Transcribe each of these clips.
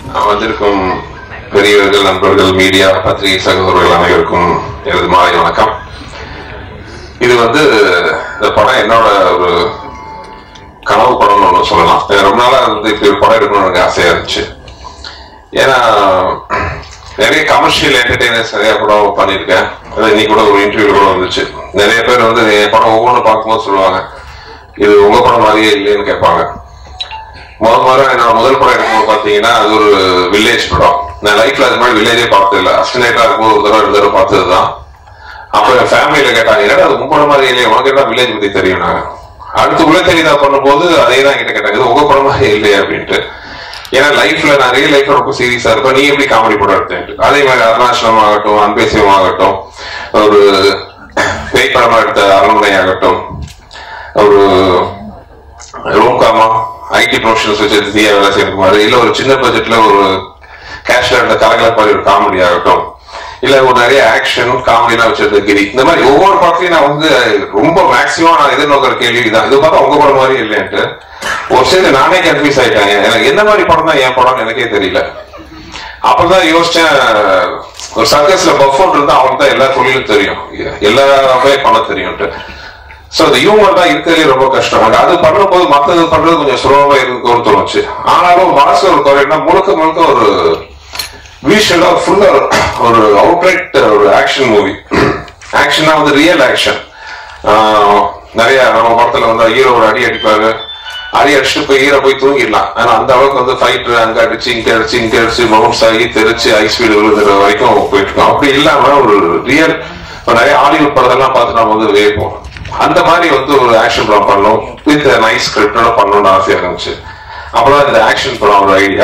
வந்திருக்கும் பெரியவர்கள் நண்பர்கள் மீடியா பத்திரிகை சகோதரர்கள் அனைவருக்கும் எனது மாலை வணக்கம் இது வந்து இந்த படம் என்னோட ஒரு கனவு படம்னு ஒன்று சொல்லலாம் எனக்கு ரொம்ப நாளா வந்து இப்படி ஒரு படம் எடுக்கணும்னு எனக்கு ஆசையா இருந்துச்சு ஏன்னா நிறைய கமர்ஷியல் என்டர்டைனர்ஸ் நிறைய படம் பண்ணியிருக்கேன் அது இன்னைக்கு கூட ஒரு இன்டர்வியூ கூட வந்துச்சு நிறைய பேர் வந்து என் படம் ஒவ்வொன்றும் பார்க்கும்போது சொல்லுவாங்க இது உங்க படம் மாதிரியே இல்லைன்னு கேட்பாங்க முதல் முறை என்னோட முதல் படம் எடுக்கும்போது பாத்தீங்கன்னா அது ஒரு வில்லேஜ் படம் நான் லைஃப்ல அது மாதிரி வில்லேஜே பார்த்தது இல்லை அஸ்டினேட்டா இருக்கும்போது ஒரு தடவை ரெண்டு தடவை பார்த்ததுதான் அப்ப என் ஃபேமிலியில கேட்டாங்க என்னடா அது உங்க படம் மாதிரி இல்லையே உனக்கு என்ன வில்லேஜ் பத்தி தெரியும் நாங்க அடுத்து உள்ள தெரியுதா பண்ணும்போது அதே தான் கிட்ட கேட்டாங்க இது உங்க படம் மாதிரி இல்லையே அப்படின்ட்டு ஏன்னா லைஃப்ல நான் ரியல் லைஃப்ல ரொம்ப சீரியஸா இருப்பேன் நீ எப்படி காமெடி படம் எடுத்தேன்ட்டு அதே மாதிரி அருணாச்சலம் ஆகட்டும் அன்பேசியம் ஆகட்டும் ஒரு பேய் படமா எடுத்த அரண்மனை ஆகட்டும் ஒரு ரோம்காமா ஐடி ப்ரொஃபஷனல்ஸ் வச்சு தீயா வேலை செய்யணுமாரு இல்ல ஒரு சின்ன பட்ஜெட்ல ஒரு கேஷ்ல இருந்த கலகல மாதிரி ஒரு காமெடி ஆகட்டும் இல்ல ஒரு நிறைய ஆக்ஷன் காமெடிலாம் வச்சிருந்த கிரி இந்த மாதிரி ஒவ்வொரு படத்தையும் நான் வந்து ரொம்ப மேக்சிமம் நான் எதிர்நோக்கிற கேள்வி தான் இது பார்த்தா உங்க படம் மாதிரி இல்லைன்ட்டு ஒரு சைடு நானே கன்ஃபியூஸ் ஆயிட்டேன் எனக்கு எந்த மாதிரி படம் தான் என் படம்னு எனக்கே தெரியல அப்பதான் யோசிச்சேன் ஒரு சர்க்கஸ்ல பர்ஃபார்ம் இருந்தா அவனுக்கு தான் எல்லா தொழிலும் தெரியும் எல்லாமே பண்ண தெரியும்ட்டு சோ இந்த ஹியூமர் தான் இருக்கிறதுலே ரொம்ப கஷ்டம் பட் அது பண்ணும்போது மத்தது பண்றது கொஞ்சம் சுலபமா இருக்கும்னு தோணுச்சு ஆனாலும் மனசு ஒரு குறைனா முழுக்க முழுக்க ஒரு விஷுவலா ஃபுல்லா ஒரு அவுட்ரைட் ஒரு ஆக்ஷன் மூவி ஆக்ஷனா வந்து ரியல் ஆக்ஷன் நிறைய நம்ம படத்துல வந்து ஹீரோ ஒரு அடி அடிப்பாரு அடி அடிச்சுட்டு போய் ஹீரோ போய் தூங்கிடலாம் ஆனா அந்த அளவுக்கு வந்து ஃபைட்டர் அங்க அடிச்சு இங்க அடிச்சு இங்க அடிச்சு மவுண்ட்ஸ் ஆகி தெரிச்சு ஐஸ் வீடு விழுந்துற வரைக்கும் போயிட்டு இருக்கோம் அப்படி இல்லாம ஒரு ரியல் நிறைய ஹாலிவுட் படத்தெல்லாம் பார்த்து நம்ம வந்து வேப்போம் அந்த மாதிரி வந்து ஒரு ஆக்ஷன் படம் பண்ணணும் வித் நைஸ் ஸ்கிரிப்டோட பண்ணணும்னு ஆசையா இருந்துச்சு அப்பதான் இந்த ஆக்ஷன் படம் ஒரு ஐடியா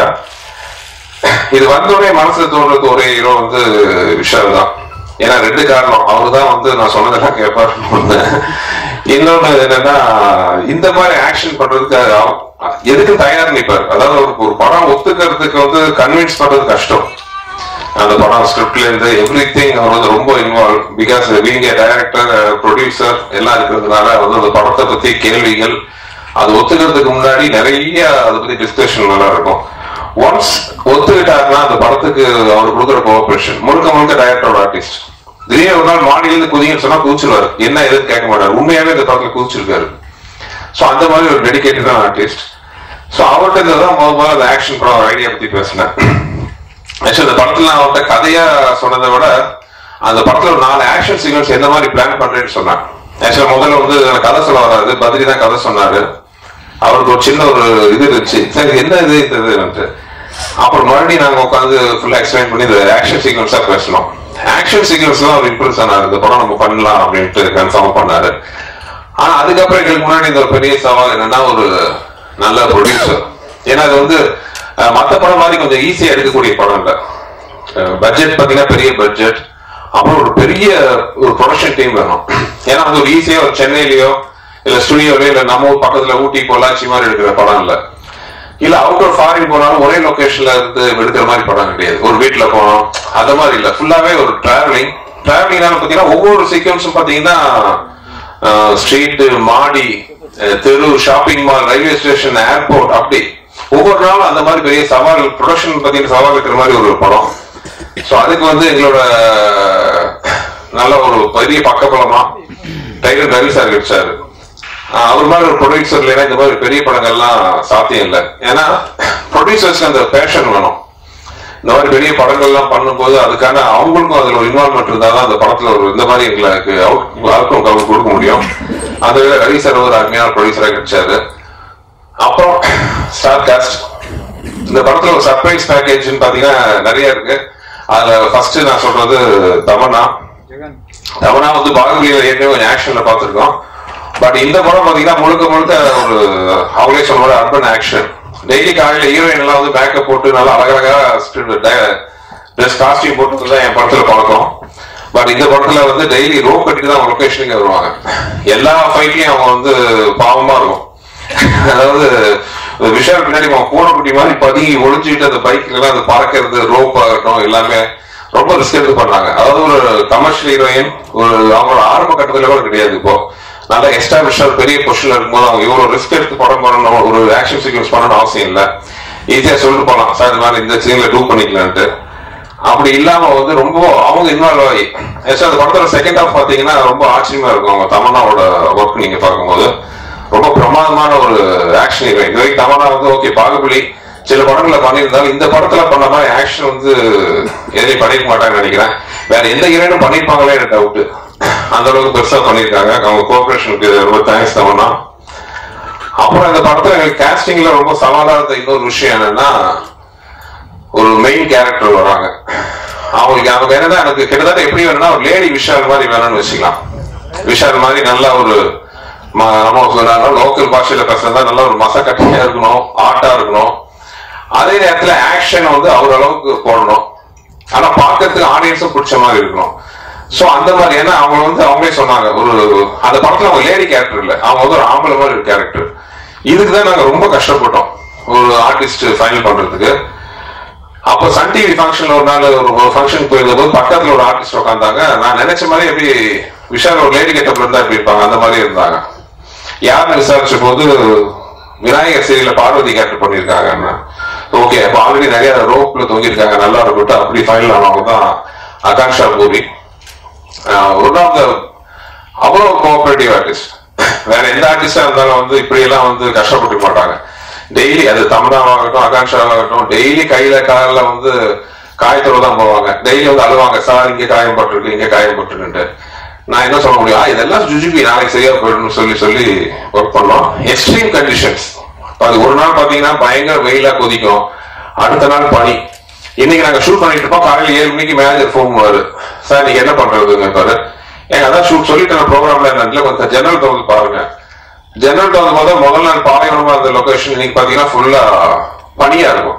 இது வந்தோடனே மனசுல தோன்றது ஒரே ஹீரோ வந்து விஷால் தான் ஏன்னா ரெண்டு காரணம் அவரு தான் வந்து நான் சொன்னதெல்லாம் கேட்பாரு ஒண்ணு இன்னொன்னு என்னன்னா இந்த மாதிரி ஆக்ஷன் பண்றதுக்கு அவ- எதுக்கு தயார் நிப்பார் அதாவது ஒரு ஒரு படம் ஒத்துக்கிறதுக்கு வந்து கன்வின்ஸ் பண்றது கஷ்டம் அந்த படம் ஸ்கிரிப்ட்ல இருந்து எவ்ரி திங் அவர் வந்து ரொம்ப involve because being director producer எல்லாம் இருக்கிறதுனால வந்து அந்த படத்தை பத்தி கேள்விகள் அது ஒத்துக்கிறதுக்கு முன்னாடி நிறைய அதை பத்தி டிஸ்கஷன் நல்லா இருக்கும் ஒன்ஸ் ஒத்துக்கிட்டாருன்னா அந்த படத்துக்கு அவர் கொடுக்குற கோஆபரேஷன் முழுக்க முழுக்க டைரக்டரோட ஆர்டிஸ்ட் திடீர்னு ஒரு நாள் மாடியில இருந்து குதிங்கன்னு சொன்னா குதிச்சிருவாரு என்ன எதுன்னு கேட்க மாட்டாரு உண்மையாவே இந்த படத்துல குதிச்சிருக்காரு சோ அந்த மாதிரி ஒரு டெடிகேட்டடான ஆர்டிஸ்ட் சோ அவர்கிட்ட இருந்து தான் முதல் முதல்ல அந்த ஆக்ஷன் படம் ஐடியா பத்தி பேசினேன் ஆக்சுவலி இந்த படத்துல நான் அவர்கிட்ட கதையா சொன்னதை விட அந்த படத்துல ஒரு நாலு ஆக்ஷன் சீக்வன்ஸ் எந்த மாதிரி பிளான் பண்றேன்னு சொன்னேன் ஆக்சுவலா முதல்ல வந்து எனக்கு கதை சொல்ல வராது பத்ரி தான் கதை சொன்னாரு அவருக்கு ஒரு சின்ன ஒரு இது இருந்துச்சு சரி என்ன இது இதுன்ட்டு அப்புறம் மறுபடியும் நாங்க உட்காந்து ஃபுல்லா எக்ஸ்பிளைன் பண்ணி இந்த ஆக்ஷன் சீக்வன்ஸா பேசணும் ஆக்ஷன் சீக்வன்ஸ் தான் அவர் இம்ப்ரெஸ் ஆனாரு இந்த படம் நம்ம பண்ணலாம் அப்படின்ட்டு கன்ஃபார்ம் பண்ணாரு ஆனா அதுக்கப்புறம் எங்களுக்கு முன்னாடி இந்த ஒரு பெரிய சவால் என்னன்னா ஒரு நல்ல ப்ரொடியூசர் ஏன்னா இது வந்து அஹ், மத்த படம் மாதிரி கொஞ்சம் ஈஸியா எடுக்கக்கூடிய படம் இல்ல பட்ஜெட் பாத்தீங்கன்னா பெரிய பட்ஜெட் அப்புறம் ஒரு பெரிய ஒரு ப்ரொடக்ஷன் டீம் வேணும் ஏன்னா வந்து ஒரு ஈஸியா ஒரு சென்னையிலயோ இல்ல ஸ்டுடியோலயோ இல்ல நம்ம ஊர் பக்கத்துல ஊட்டி பொள்ளாச்சி மாதிரி எடுக்கிற படம் இல்ல இல்ல அவுட் ஆஃப் ஃபாரின் போனாலும் ஒரே லொகேஷன்ல இருந்து எடுக்கிற மாதிரி படம் கிடையாது ஒரு வீட்ல போனோம் அந்த மாதிரி இல்ல ஃபுல்லாவே ஒரு டிராவலிங் டிராவலிங்னால பாத்தீங்கன்னா ஒவ்வொரு சீக்வன்ஸும் பாத்தீங்கன்னா ஸ்ட்ரீட் மாடி அஹ், தெரு shopping mall railway station airport அப்படி ஒவ்வொரு நாளும் அந்த மாதிரி பெரிய சவால் ப்ரொடக்ஷன் பாத்தீங்கன்னா சவால் இருக்கிற மாதிரி ஒரு படம் சோ அதுக்கு வந்து எங்களோட நல்ல ஒரு பெரிய பக்கபலமா டைகர் ரவி சார் கிடைச்சாரு ஆஹ் அவர் மாதிரி ஒரு ப்ரொடியூசர் இல்லைன்னா இந்த மாதிரி பெரிய படங்கள்லாம் சாத்தியம் இல்லை ஏன்னா ப்ரொடியூசர்ஸ்க்கு அந்த பேஷன் வேணும் இந்த மாதிரி பெரிய படங்கள்லாம் பண்ணும்போது அதுக்கான அவங்களுக்கும் அதுல ஒரு இன்வால்மெண்ட் இருந்தாதான் அந்த படத்துல ஒரு இந்த மாதிரி எங்களுக்கு அவுட் அவுட்கம் கவர் கொடுக்க முடியும் அந்த வேலை ரவி சார் ஒரு அருமையான ப்ரொடியூசரா கிடைச்சாரு அப்புறம் ஸ்டார் காஸ்ட் இந்த படத்துல ஒரு சர்ப்ரைஸ் பேக்கேஜ்னு பாத்தீங்கன்னா நிறைய இருக்கு அதுல ஃபர்ஸ்ட் நான் சொல்றது தமன்னா தமன்னா வந்து பாகுபலியில ஏற்கனவே கொஞ்சம் ஆக்ஷன்ல பார்த்திருக்கோம் பட் இந்த படம் பாத்தீங்கன்னா முழுக்க முழுக்க ஒரு அவங்களே சொல்ற அர்பன் ஆக்ஷன் டெய்லி காலையில ஹீரோயின் எல்லாம் வந்து மேக்கப் போட்டு நல்லா அழகழகா ட்ரெஸ் காஸ்டியூம் போட்டு தான் என் படத்துல பழக்கம் பட் இந்த படத்துல வந்து டெய்லி ரோப் கட்டிட்டு தான் லொகேஷனுக்கு வருவாங்க எல்லா ஃபைட்லயும் அவங்க வந்து பாவமா இருக்கும் அதாவது இந்த விஷயம் பின்னாடி அவன் பூனைக்குட்டி மாதிரி பதுங்கி ஒளிஞ்சுட்டு அந்த பைக்ல எல்லாம் அந்த பறக்கிறது ரோப் ஆகட்டும் எல்லாமே ரொம்ப ரிஸ்க் எடுத்து பண்ணாங்க அதாவது ஒரு கமர்ஷியல் ஹீரோயின் ஒரு அவங்களோட ஆரம்ப கட்டத்துல கூட கிடையாது இப்போ நல்லா எஸ்டாப்ளிஷ் பெரிய பொசிஷன்ல இருக்கும்போது அவங்க இவ்வளவு ரிஸ்க் எடுத்து படம் பண்ணணும் ஒரு ஆக்ஷன் சீக்வன்ஸ் பண்ணணும்னு அவசியம் இல்லை ஈஸியா சொல்லிட்டு போலாம் சார் இந்த மாதிரி இந்த சீன்ல டூ பண்ணிக்கலான்ட்டு அப்படி இல்லாம வந்து ரொம்ப அவங்க இன்வால்வ் ஆகி ஆக்சுவலா அந்த படத்தோட செகண்ட் ஹாஃப் பாத்தீங்கன்னா ரொம்ப ஆச்சரியமா இருக்கும் அவங்க தமன்னாவோட ஒர்க் நீங்க பார்க்கும்போது ரொம்ப பிரமாதமான ஒரு ஆக்ஷன் ஹீரோயின் இது வரைக்கும் தமன்னா வந்து ஓகே பாகுபலி சில படங்களை பண்ணியிருந்தாலும் இந்த படத்துல பண்ண மாதிரி ஆக்ஷன் வந்து எதுலையும் பண்ணிருக்க மாட்டாங்கன்னு நினைக்கிறேன் வேற எந்த ஹீரோயினும் பண்ணிருப்பாங்களே எனக்கு டவுட் அந்த அளவுக்கு பெருசா பண்ணிருக்காங்க அவங்க கோஆபரேஷனுக்கு ரொம்ப தேங்க்ஸ் தமன்னா அப்புறம் இந்த படத்துல எனக்கு கேஸ்டிங்ல ரொம்ப சவாலா இருந்த இன்னொரு விஷயம் என்னன்னா ஒரு மெயின் கேரக்டர் வராங்க அவங்களுக்கு அவங்க என்னன்னா எனக்கு கிட்டத்தட்ட எப்படி வேணும்னா ஒரு லேடி விஷால் மாதிரி வேணும்னு வச்சுக்கலாம் விஷால் மாதிரி நல்ல ஒரு ம- நம்ம லோக்கல் பாஷையில பேசுறதா நல்ல ஒரு மசக்கட்டையா இருக்கணும் ஆட்டா இருக்கணும் அதே நேரத்துல ஆக்ஷன் வந்து அவர் அளவுக்கு போடணும் ஆனா பார்க்கறதுக்கு ஆடியன்ஸும் பிடிச்ச மாதிரி இருக்கணும் சோ அந்த மாதிரி ஏன்னா அவங்க வந்து அவங்களே சொன்னாங்க ஒரு அந்த படத்துல அவங்க லேடி கேரக்டர் இல்ல அவங்க வந்து ஒரு ஆம்பளை மாதிரி ஒரு கேரக்டர் இதுக்கு தான் நாங்க ரொம்ப கஷ்டப்பட்டோம் ஒரு ஆர்டிஸ்ட் ஃபைனல் பண்றதுக்கு அப்போ சன் டிவி ஃபங்க்ஷன்ல ஒரு நாள் ஒரு ஃபங்க்ஷன் போயிருந்த போது பக்கத்துல ஒரு ஆர்டிஸ்ட் உட்காந்தாங்க நான் நினைச்ச மாதிரி எப்படி விஷால் ஒரு லேடி கெட்டப்ல இருந்தா எப்படி இருப்பாங்க அந்த மாதிரி இருந்தாங்க யாருன்னு விசாரிச்ச போது விநாயகர் சீரியல்ல பார்வதி கேரக்டர் பண்ணியிருக்காங்க ஓகே அப்போ ஆல்ரெடி நிறைய ரோப்ல தொங்கியிருக்காங்க நல்லா இருக்கட்டும் அப்படி ஃபைனல் ஆனவங்க தான் ஆகாங்ஷா பூரி ஒன் ஆஃப் த அவ்வளோ கோஆபரேட்டிவ் ஆர்டிஸ்ட் வேற எந்த ஆர்டிஸ்டா இருந்தாலும் வந்து இப்படி எல்லாம் வந்து கஷ்டப்பட்டு மாட்டாங்க டெய்லி அது தமிழாவாகட்டும் ஆகாங்ஷாவாகட்டும் டெய்லி கையில காலில் வந்து காயத்தோட தான் போவாங்க டெய்லி வந்து அழுவாங்க சார் இங்க காயம் பட்டிருக்கு இங்க காயம் பட்டுருன்ட்டு நான் என்ன சொல்ல முடியும் ஆ, இதெல்லாம் ஜுஜுபி நாளைக்கு சரியா போயிடணும்னு சொல்லி சொல்லி ஒர்க் பண்ணோம் எக்ஸ்ட்ரீம் கண்டிஷன்ஸ் அது ஒரு நாள் பாத்தீங்கன்னா பயங்கர வெயிலா கொதிக்கும் அடுத்த நாள் பனி இன்னைக்கு நாங்க ஷூட் பண்ணிட்டு இருப்போம் காலையில ஏழு மணிக்கு மேனேஜர் ஃபோன் பண்ணுவாரு சார் நீங்க என்ன பண்றதுங்க பாரு ஏங்க அதான் ஷூட் சொல்லிட்டு ப்ரோக்ராம்ல என்னல கொஞ்சம் ஜெனரல் தோந்து பாருங்க ஜெனரல் தோந்து போது முதல் நாள் பாலைவனமா அந்த லொகேஷன் இன்னைக்கு பாத்தீங்கன்னா ஃபுல்லா பனியா இருக்கும்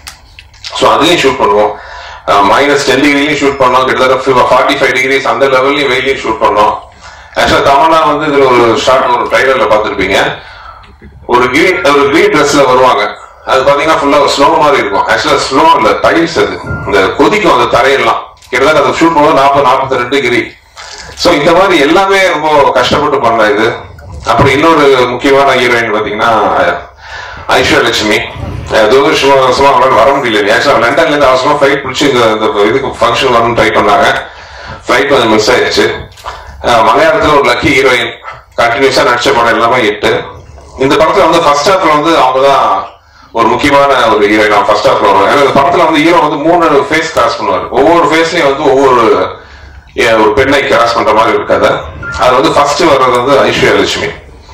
ஸோ அதையும் ஷூட் பண்ணுவோம் மைனஸ் டென் டிகிரிலையும் ஷூட் பண்ணோம் கிட்டத்தட்ட ஃபார்ட்டி ஃபைவ் டிகிரிஸ் அந்த லெவல்லையும் வெயிலையும் ஷூட் பண்ணோம் ஆக்சுவலா தமிழ்னா வந்து இதுல ஒரு ஷார்ட் ஒரு ட்ரைலர்ல பார்த்துருப்பீங்க ஒரு கிரீன் ஒரு கிரீன் ட்ரெஸ்ல வருவாங்க அது பாத்தீங்கன்னா ஃபுல்லா ஸ்னோ மாதிரி இருக்கும் ஆக்சுவலா ஸ்னோ இல்ல டைல்ஸ் அது இந்த கொதிக்கும் அந்த தரையெல்லாம் கிட்டத்தட்ட அதை ஷூட் பண்ணும்போது நாற்பது நாற்பத்தி ரெண்டு டிகிரி ஸோ இந்த மாதிரி எல்லாமே ரொம்ப கஷ்டப்பட்டு பண்ண இது அப்புறம் இன்னொரு முக்கியமான ஹீரோயின் பாத்தீங்கன்னா ஐஸ்வர்யா லட்சுமி துரதிருஷ்டமா வருஷமா அவங்களால வர முடியல ஆக்சுவலா லண்டன்ல இருந்து அவசரமா ஃபிளைட் பிடிச்சி இந்த இந்த இதுக்கு ஃபங்க்ஷன் வரணும்னு ட்ரை பண்ணாங்க ஃபிளைட் கொஞ்சம் மிஸ் ஆயிடுச்சு அஹ் மலையாளத்துல ஒரு லக்கி ஹீரோயின் கண்டினியூஸா நடிச்ச படம் எல்லாமே எட்டு இந்த படத்துல வந்து ஃபர்ஸ்ட் ஹாஃப்ல வந்து அவங்க தான் ஒரு முக்கியமான ஒரு ஹீரோயின் ஃபர்ஸ்ட் ஹாஃப்ல வருவாங்க ஏன்னா இந்த படத்துல வந்து ஹீரோ வந்து மூணு ஃபேஸ் கிராஸ் பண்ணுவார் ஒவ்வொரு ஃபேஸ்லயும் வந்து ஒவ்வொரு ஏ, ஒரு பெண்ணை கிராஸ் பண்ற மாதிரி இருக்காது அது வந்து ஃபர்ஸ்ட் வர்றது வந்து ஐஸ்வர்யா லட்சுமி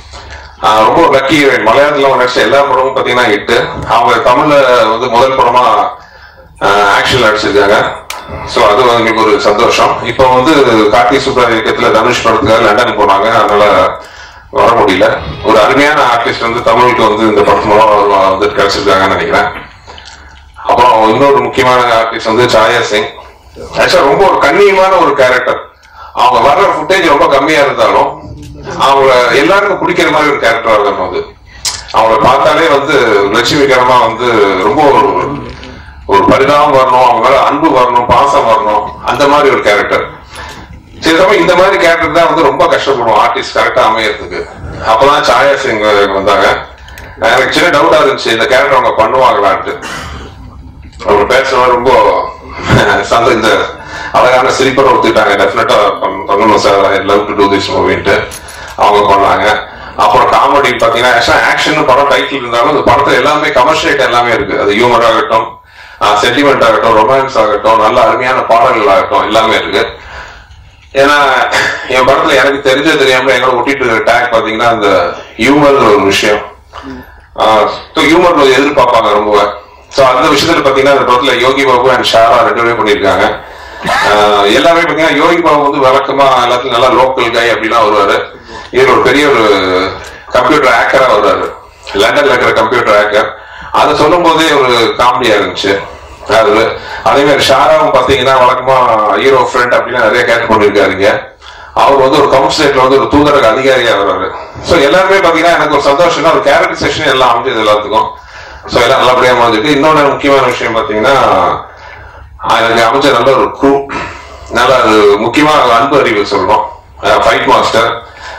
ஆஹ் ரொம்ப லக்கி ஹீரோயின் மலையாளத்துல அவங்க நடிச்ச எல்லா படமும் பாத்தீங்கன்னா ஹிட் அவங்க தமிழ்ல வந்து முதல் படமா ஆக்ஷன் நடிச்சிருக்காங்க சோ அது எங்களுக்கு ஒரு சந்தோஷம் இப்போ வந்து கார்த்திக் சுப்ரா இயக்கத்துல தனுஷ் படத்துக்காக லண்டன் போனாங்க அதனால வர முடியல ஒரு அருமையான ஆர்டிஸ்ட் வந்து தமிழுக்கு வந்து இந்த படத்து மூலம் வந்து கிடைச்சிருக்காங்கன்னு நினைக்கிறேன் அப்புறம் இன்னொரு முக்கியமான ஆர்டிஸ்ட் வந்து சாயா சிங் ஆக்சுவலா ரொம்ப ஒரு கண்ணியமான ஒரு கேரக்டர் அவங்க வர்ற ஃபுட்டேஜ் ரொம்ப கம்மியா இருந்தாலும் அவங்க எல்லாருக்கும் பிடிக்கிற மாதிரி ஒரு கேரக்டரா இருக்கணும் அது அவங்கள பார்த்தாலே வந்து லட்சுமிகரமா வந்து ரொம்ப ஒரு ஒரு பரிதாபம் வரணும் அவங்க மேல அன்பு வரணும் பாசம் வரணும் அந்த மாதிரி ஒரு கேரக்டர் சில சமயம் இந்த மாதிரி கேரக்டர் தான் வந்து ரொம்ப கஷ்டப்படுவோம் ஆர்டிஸ்ட் கரெக்டா அமையறதுக்கு அப்பதான் சாயா சிங் வந்தாங்க எனக்கு சின்ன டவுட்டா இருந்துச்சு இந்த கேரக்டர் அவங்க பண்ணுவாங்களான்ட்டு அவங்க பேசுறது ரொம்ப சந்த இந்த அழகான சிரிப்பை ஒத்துக்கிட்டாங்க டெஃபினட்டா பண்ணணும் sir I love to do this மூவின்ட்டு அவங்க பண்ணாங்க அப்புறம் காமெடி பாத்தீங்கன்னா ஆக்ஷன் படம் டைட்டில் இருந்தாலும் இந்த படத்துல எல்லாமே கமர்ஷியல் எல்லாமே இருக்கு அது ஹியூமர் ஆகட்டும் சென்டிமெண்ட் ஆகட்டும் ரொமான்ஸ் ஆகட்டும் நல்ல அருமையான பாடல்கள் ஆகட்டும் எல்லாமே இருக்கு ஏன்னா என் படத்துல எனக்கு தெரிஞ்ச தெரியாம எங்களோட ஒட்டிட்டு இருக்கிற டேக் பாத்தீங்கன்னா அந்த ஹியூமர் ஒரு விஷயம் ஹியூமர் எதிர்பார்ப்பாங்க ரொம்ப சோ அந்த விஷயத்துல பாத்தீங்கன்னா அந்த படத்துல யோகி பாபு அண்ட் ஷாரா ரெண்டு பேரும் பண்ணிருக்காங்க ஆஹ் எல்லாமே பாத்தீங்கன்னா யோகி பாபு வந்து வழக்கமா எல்லாத்துலயும் நல்லா லோக்கல் கை அப்படிலாம் வருவாரு இவர் ஒரு பெரிய ஒரு கம்ப்யூட்டர் ஹேக்கரா வருவாரு லண்டன்ல இருக்கிற கம்ப்யூட்டர் ஹேக்கர் அதை சொல்லும் போதே ஒரு காமெடியா இருந்துச்சு அது அதே மாதிரி ஷாராவும் பாத்தீங்கன்னா வழக்கமா ஹீரோ ஃப்ரெண்ட் அப்படின்னு நிறைய கேரக்டர் பண்ணிருக்காருங்க அவர் வந்து ஒரு கவுன்சிலேட்ல வந்து ஒரு தூதரக அதிகாரியா வர்றாரு சோ எல்லாருமே பாத்தீங்கன்னா எனக்கு ஒரு சந்தோஷம்னா ஒரு கேரக்டர் செஷன் எல்லாம் அமைஞ்சது எல்லாத்துக்கும் சோ எல்லாம் நல்லபடியா அமைஞ்சிருக்கு இன்னொன்னு முக்கியமான விஷயம் பாத்தீங்கன்னா எனக்கு அமைஞ்ச நல்ல ஒரு குரூ நல்ல அது முக்கியமா அன்பு அறிவு சொல்றோம் ஃபைட் மாஸ்டர்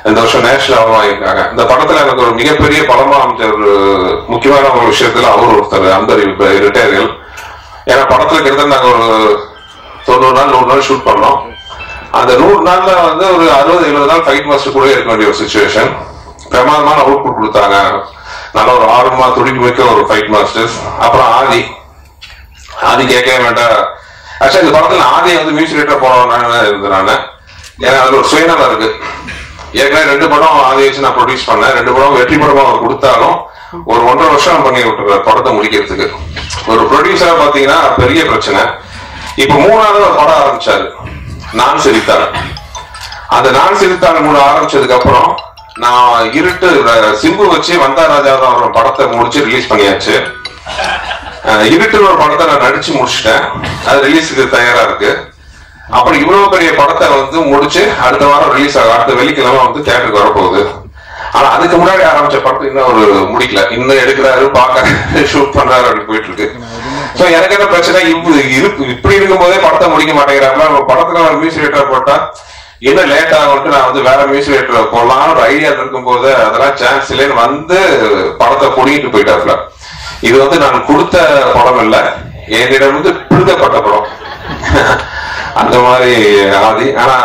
இந்த வருஷம் நேஷனல் அவார்டு வாங்கியிருக்காங்க இந்த படத்துல எனக்கு ஒரு மிகப்பெரிய படமா அமைஞ்ச ஒரு முக்கியமான ஒரு விஷயத்துல அவர் ஒருத்தர் அந்த ரிட்டையர்கள் ஏன்னா படத்துல கிட்டத்தட்ட நாங்க ஒரு தொண்ணூறு நாள் நூறு நாள் ஷூட் பண்ணோம் அந்த நூறு நாள்ல வந்து ஒரு அறுபது எழுபது நாள் ஃபைட் மாஸ்டர் கூட இருக்க வேண்டிய ஒரு சுச்சுவேஷன் பிரமாதமான அவுட்புட் கொடுத்தாங்க நல்ல ஒரு ஆர்வமா துடிப்பு மிக்க ஒரு ஃபைட் மாஸ்டர்ஸ் அப்புறம் ஆதி ஆதி கேட்கவே வேண்டாம் ஆக்சுவலி இந்த படத்துல ஆதி வந்து மியூசிக் டேரக்டர் போனவன இருந்தேன் நான் ஏன்னா அதுல ஒரு சுயநலம் இருக்கு ஏற்கனவே ரெண்டு படம் ஆதி வச்சு நான் ப்ரொடியூஸ் பண்ணேன் ரெண்டு படம் வெற்றி படமா அவர் கொடுத்தாலும் ஒரு ஒன்றரை வருஷம் பண்ணி விட்டுருக்காரு படத்தை முடிக்கிறதுக்கு ஒரு ப்ரொடியூசரா பாத்தீங்கன்னா பெரிய பிரச்சனை இப்ப மூணாவது ஒரு படம் ஆரம்பிச்சாரு நான் சிரித்தாள் அந்த நான் சிரித்தாள் மூணு ஆரம்பிச்சதுக்கு அப்புறம் நான் இருட்டு அஹ், சிம்பு வச்சு வந்தா ராஜா அவரோட படத்தை முடிச்சு ரிலீஸ் பண்ணியாச்சு அஹ், இருட்டுன்னு ஒரு படத்தை நான் நடிச்சு முடிச்சிட்டேன் அது ரிலீஸுக்கு தயாரா இருக்கு அப்புறம் இவ்வளவு பெரிய படத்தை வந்து முடிச்சு அடுத்த வாரம் ரிலீஸ் ஆகும் அடுத்த வெள்ளிக்கிழமை வந்து தியேட்டருக்கு வரப்போகுது ஆனா அதுக்கு முன்னாடி ஆரம்பிச்ச படத்தை இன்னும் ஒரு முடிக்கல இன்னும் எடுக்கிறாரு பாக்க ஷூட் பண்றாரு அப்படி போயிட்டு இருக்கு சோ எனக்கு என்ன பிரச்சனை இப்ப இருக்கு இப்படி இருக்கும்போதே படத்தை முடிக்க மாட்டேங்கிறாங்களா நம்ம படத்துல ஒரு மியூசிக் டேரக்டர் போட்டா இன்னும் லேட் ஆகும்ட்டு நான் வந்து வேற மியூசிக் டேரக்டர் போடலாம்னு ஒரு ஐடியா இருக்கும்போது அதெல்லாம் சான்ஸ் இல்லைன்னு வந்து படத்தை புடிங்கிட்டு போயிட்டாப்ல இது வந்து நான் கொடுத்த படம் இல்ல என்னிடம் வந்து பிடுங்கப்பட்ட படம் அந்த மாதிரி ஆதி ஆனா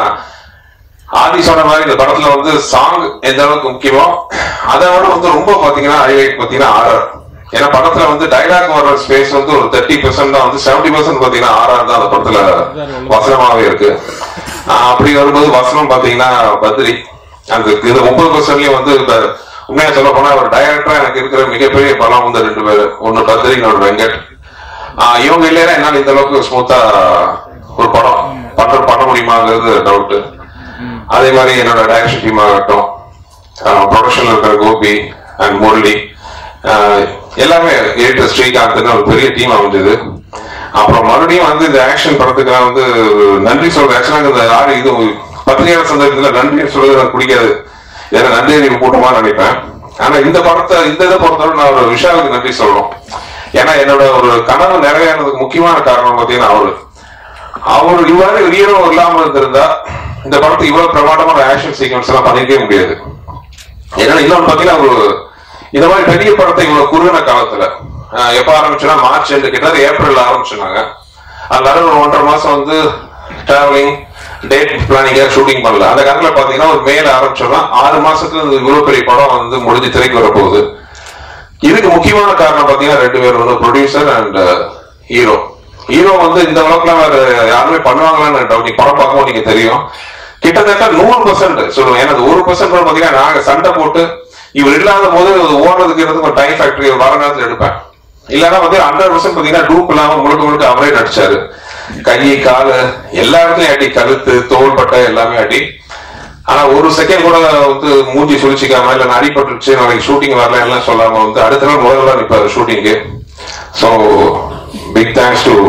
ஆதி சொன்ன மாதிரி இந்த படத்துல வந்து சாங் எந்த அளவுக்கு முக்கியமோ அதை விட வந்து ரொம்ப பாத்தீங்கன்னா ஹைலைட் பாத்தீங்கன்னா ஆர்ஆர் ஏன்னா படத்துல வந்து டைலாக் வர்ற ஸ்பேஸ் வந்து ஒரு தேர்ட்டி பெர்சென்ட் தான் வந்து செவன்டி பெர்சென்ட் பாத்தீங்கன்னா ஆர்ஆர் தான் அந்த படத்துல வசனமாவே இருக்கு ஆஹ் அப்படி வரும்போது வசனம் பாத்தீங்கன்னா பத்ரி அந்த இது முப்பது பெர்சென்ட்லயும் வந்து இப்ப உண்மையா சொல்ல போனா ஒரு டைரக்டரா எனக்கு இருக்கிற மிகப்பெரிய பலம் வந்து ரெண்டு பேர் ஒன்னு பத்ரி இன்னொரு வெங்கட் ஆஹ் இவங்க இல்லையா என்னால இந்த அளவுக்கு ஸ்மூத்தா ஒரு படம் பண்ற பண்ண முடியுமாங்கிறது டவுட் அதே மாதிரி என்னோட டைரக்ஷன் டீம் ஆகட்டும் ப்ரொடக்ஷன்ல இருக்கிற கோபி அண்ட் முரளி ஆஹ் எல்லாமே எடிட்டர் ஸ்ரீகாந்த்னு ஒரு பெரிய டீம் அமைஞ்சது அப்புறம் மறுபடியும் வந்து இந்த ஆக்ஷன் படத்துக்கு நான் வந்து நன்றி சொல்றேன் ஆக்சுவலாக இந்த ஆறு இது பத்திரிகையாளர் சந்தர்ப்பத்தில் நன்றி சொல்றது எனக்கு பிடிக்காது ஏன்னா நன்றி அறிவு கூட்டமா நினைப்பேன் ஆனா இந்த படத்தை இந்த இதை பொறுத்தவரை நான் ஒரு விஷாலுக்கு நன்றி சொல்லணும் ஏன்னா என்னோட ஒரு கனவு நிறைவேறதுக்கு முக்கியமான காரணம் பார்த்தீங்கன்னா அவரு அவர் இவ்வாறு ஹீரோ இல்லாம இருந்திருந்தா இந்த படத்துக்கு இவ்வளவு பிரமாண்டமான ஆக்ஷன் சீக்வன்ஸ் எல்லாம் பண்ணிருக்கவே முடியாது ஏன்னா இன்னொன்னு பாத்தீங்கன்னா ஒரு இந்த மாதிரி பெரிய படத்தை இவ்வளவு குறுகின காலத்துல ஆஹ் எப்ப ஆரம்பிச்சோன்னா மார்ச் ரெண்டு கிட்ட ஏப்ரல் ஆரம்பிச்சுனாங்க அதனால ஒரு ஒன்றரை மாசம் வந்து டிராவலிங் டேட் பிளானிங்க ஷூட்டிங் பண்ணல அந்த காலத்துல பாத்தீங்கன்னா ஒரு மேல ஆரம்பிச்சோம்னா ஆறு மாசத்துக்கு இந்த இவ்வளவு பெரிய படம் வந்து முடிஞ்சு திரைக்கு வரப்போகுது இதுக்கு முக்கியமான காரணம் பாத்தீங்கன்னா ரெண்டு பேர் வந்து ப்ரொடியூசர் அண்ட் ஹீரோ ஹீரோ வந்து இந்த அளவுக்குலாம் வேற யாருமே பண்ணுவாங்களான்னு டவுட் நீங்க படம் பார்க்கவும் நீங்க தெரியும் கிட்டத்தட்ட நூறு பர்சன்ட் சொல்லுவேன் ஏன்னா அது ஒரு பர்சன்ட் பாத்தீங்கன்னா நாங்க சண்டை போட்டு இவர் இல்லாத போது அது ஓடுறதுக்கு இருந்து ஒரு டைம் ஃபேக்டரி வர நேரத்தில் எடுப்பேன் இல்லைன்னா வந்து ஹண்ட்ரட் பர்சன்ட் பாத்தீங்கன்னா டூப் இல்லாம முழுக்க முழுக்க அவரே நடிச்சாரு கை காலு எல்லா இடத்துலயும் அடி கழுத்து தோள் பட்டை எல்லாமே அடி ஆனா ஒரு செகண்ட் கூட வந்து மூஞ்சி சுழிச்சிக்காம இல்ல நான் அடிபட்டுருச்சு நாளைக்கு ஷூட்டிங் வரல எல்லாம் சொல்லாம வந்து அடுத்த நாள் முதல்ல நிப்பாரு ஷூட்டிங்கு so big thanks to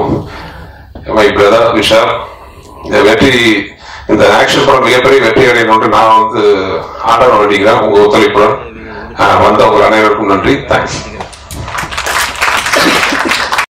my brother Vishal இந்த வெற்றி இந்த ஆக்ஷன் படம் மிகப்பெரிய வெற்றி அடையணும்னு நான் வந்து ஆண்டவன் வேண்டிக்கிறேன் உங்க ஒத்துழைப்புடன் ஆஹ் வந்த உங்கள் அனைவருக்கும் நன்றி தேங்க்ஸ்